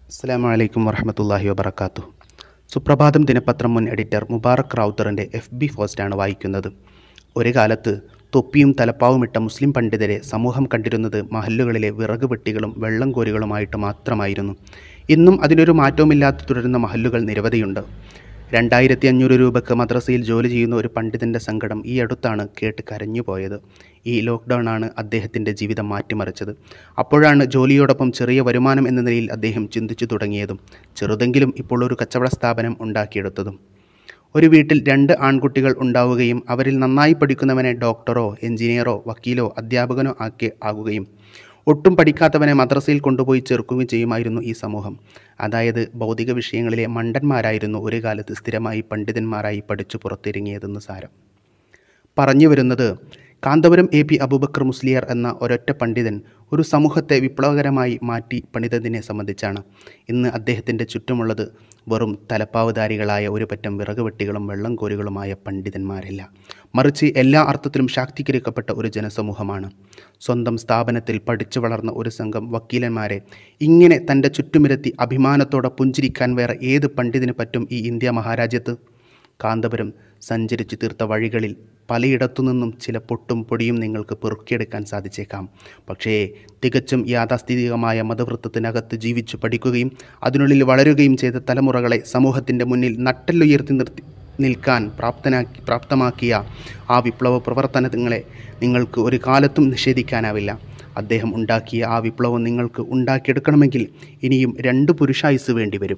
അസ്സാം വലൈക്കും വറഹമത്തല്ലാഹി വബർക്കാത്തു സുപ്രഭാതം ദിനപത്രം മുൻ എഡിറ്റർ മുബാറക് റാവുത്തറിൻ്റെ എഫ് ബി പോസ്റ്റാണ് വായിക്കുന്നത് ഒരു കാലത്ത് തൊപ്പിയും തലപ്പാവുമിട്ട മുസ്ലിം പണ്ഡിതരെ സമൂഹം കണ്ടിരുന്നത് മഹല്ലുകളിലെ വിറക് വെട്ടികളും വെള്ളം കോരികളുമായിട്ട് മാത്രമായിരുന്നു ഇന്നും അതിനൊരു മാറ്റവുമില്ലാതെ തുടരുന്ന മഹല്ലുകൾ നിരവധിയുണ്ട് രണ്ടായിരത്തി അഞ്ഞൂറ് രൂപയ്ക്ക് മദ്രസയിൽ ജോലി ചെയ്യുന്ന ഒരു പണ്ഡിതൻ്റെ സങ്കടം ഈ അടുത്താണ് കേട്ട് കരഞ്ഞു പോയത് ഈ ലോക്ക്ഡൗൺ ആണ് അദ്ദേഹത്തിൻ്റെ ജീവിതം മാറ്റിമറിച്ചത് അപ്പോഴാണ് ജോലിയോടൊപ്പം ചെറിയ വരുമാനം എന്ന നിലയിൽ അദ്ദേഹം ചിന്തിച്ചു തുടങ്ങിയതും ചെറുതെങ്കിലും ഇപ്പോൾ ഒരു കച്ചവട സ്ഥാപനം ഉണ്ടാക്കിയെടുത്തതും ഒരു വീട്ടിൽ രണ്ട് ആൺകുട്ടികൾ ഉണ്ടാവുകയും അവരിൽ നന്നായി പഠിക്കുന്നവനെ ഡോക്ടറോ എഞ്ചിനീയറോ വക്കീലോ അധ്യാപകനോ ആക്കി ആകുകയും ഒട്ടും പഠിക്കാത്തവനെ മദ്രസയിൽ കൊണ്ടുപോയി ചേർക്കുകയും ചെയ്യുമായിരുന്നു ഈ സമൂഹം അതായത് ഭൗതിക വിഷയങ്ങളിലെ മണ്ടന്മാരായിരുന്നു ഒരു കാലത്ത് സ്ഥിരമായി പണ്ഡിതന്മാരായി പഠിച്ചു പുറത്തിറങ്ങിയതെന്ന് സാരം പറഞ്ഞു വരുന്നത് കാന്തപുരം എ പി അബൂബക്കർ മുസ്ലിയാർ എന്ന ഒരൊറ്റ പണ്ഡിതൻ ഒരു സമൂഹത്തെ വിപ്ലവകരമായി മാറ്റി പണിതതിനെ സംബന്ധിച്ചാണ് ഇന്ന് അദ്ദേഹത്തിൻ്റെ ചുറ്റുമുള്ളത് വെറും തലപ്പാവുധാരികളായ ഒരു പറ്റം വിറകുവെട്ടികളും വെള്ളം കോരുകളുമായ പണ്ഡിതന്മാരല്ല മറിച്ച് എല്ലാ അർത്ഥത്തിലും ശാക്തീകരിക്കപ്പെട്ട ഒരു ജനസമൂഹമാണ് സ്വന്തം സ്ഥാപനത്തിൽ പഠിച്ചു വളർന്ന ഒരു സംഘം വക്കീലന്മാരെ ഇങ്ങനെ തൻ്റെ ചുറ്റുമിരത്തി അഭിമാനത്തോടെ പുഞ്ചിരിക്കാൻ വേറെ ഏത് പണ്ഡിതിന് പറ്റും ഈ ഇന്ത്യ മഹാരാജ്യത്ത് കാന്തപുരം സഞ്ചരിച്ചു തീർത്ത വഴികളിൽ പലയിടത്തു നിന്നും ചില പൊട്ടും പൊടിയും നിങ്ങൾക്ക് പെറുക്കിയെടുക്കാൻ സാധിച്ചേക്കാം പക്ഷേ തികച്ചും യാഥാസ്ഥിതികമായ മതവൃത്തത്തിനകത്ത് ജീവിച്ചു പഠിക്കുകയും അതിനുള്ളിൽ വളരുകയും ചെയ്ത തലമുറകളെ സമൂഹത്തിൻ്റെ മുന്നിൽ നട്ടല്ലുയർത്തി നിർത്തി നിൽക്കാൻ പ്രാപ്തനാക്കി പ്രാപ്തമാക്കിയ ആ വിപ്ലവ പ്രവർത്തനങ്ങളെ നിങ്ങൾക്ക് ഒരു കാലത്തും നിഷേധിക്കാനാവില്ല അദ്ദേഹം ഉണ്ടാക്കിയ ആ വിപ്ലവം നിങ്ങൾക്ക് ഉണ്ടാക്കിയെടുക്കണമെങ്കിൽ ഇനിയും രണ്ട് പുരുഷായുസ് വേണ്ടി വരും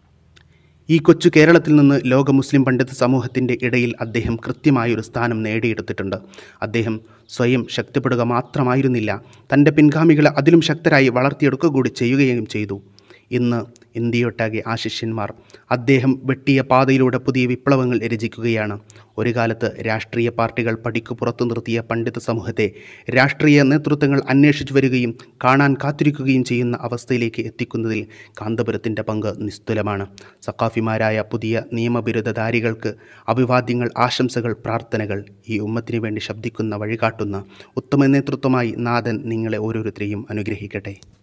ഈ കൊച്ചു കേരളത്തിൽ നിന്ന് ലോക മുസ്ലിം പണ്ഡിത സമൂഹത്തിൻ്റെ ഇടയിൽ അദ്ദേഹം കൃത്യമായൊരു സ്ഥാനം നേടിയെടുത്തിട്ടുണ്ട് അദ്ദേഹം സ്വയം ശക്തിപ്പെടുക മാത്രമായിരുന്നില്ല തൻ്റെ പിൻഗാമികളെ അതിലും ശക്തരായി വളർത്തിയെടുക്കുക കൂടി ചെയ്യുകയും ചെയ്തു ഇന്ന് ഇന്ത്യയൊട്ടാകെ ആ ശിഷ്യന്മാർ അദ്ദേഹം വെട്ടിയ പാതയിലൂടെ പുതിയ വിപ്ലവങ്ങൾ രചിക്കുകയാണ് ഒരു കാലത്ത് രാഷ്ട്രീയ പാർട്ടികൾ പടിക്കു പുറത്തു നിർത്തിയ പണ്ഡിത സമൂഹത്തെ രാഷ്ട്രീയ നേതൃത്വങ്ങൾ അന്വേഷിച്ചു വരികയും കാണാൻ കാത്തിരിക്കുകയും ചെയ്യുന്ന അവസ്ഥയിലേക്ക് എത്തിക്കുന്നതിൽ കാന്തപുരത്തിൻ്റെ പങ്ക് നിസ്തുലമാണ് സക്കാഫിമാരായ പുതിയ നിയമബിരുദധാരികൾക്ക് അഭിവാദ്യങ്ങൾ ആശംസകൾ പ്രാർത്ഥനകൾ ഈ ഉമ്മത്തിനു വേണ്ടി ശബ്ദിക്കുന്ന വഴികാട്ടുന്ന ഉത്തമ നേതൃത്വമായി നാഥൻ നിങ്ങളെ ഓരോരുത്തരെയും അനുഗ്രഹിക്കട്ടെ